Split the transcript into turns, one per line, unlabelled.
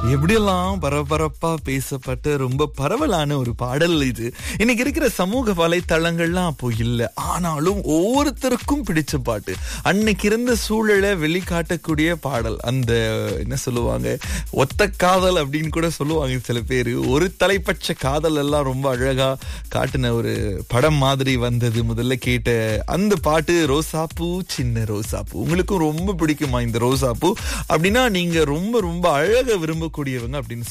எப்படியெல்லாம் பரபரப்பா பேசப்பட்ட ரொம்ப பரவலான ஒரு பாடல் இது இன்னைக்கு இருக்கிற சமூக வலைத்தளங்கள்லாம் அப்போ இல்ல ஆனாலும் ஒவ்வொருத்தருக்கும் பிடிச்ச பாட்டு அன்னைக்கு இருந்த சூழலை வெளிக்காட்டக்கூடிய பாடல் அந்த என்ன சொல்லுவாங்க ஒத்த காதல் அப்படின்னு கூட சொல்லுவாங்க சில பேர் ஒரு தலைப்பட்ச காதல் எல்லாம் ரொம்ப அழகா காட்டின ஒரு படம் மாதிரி வந்தது முதல்ல கேட்ட அந்த பாட்டு ரோசாப்பூ சின்ன ரோசாப்பூ உங்களுக்கும் ரொம்ப பிடிக்குமா இந்த ரோசாப்பூ அப்படின்னா நீங்க ரொம்ப ரொம்ப அழக விரும்பக்கூடியவங்க அப்படின்னு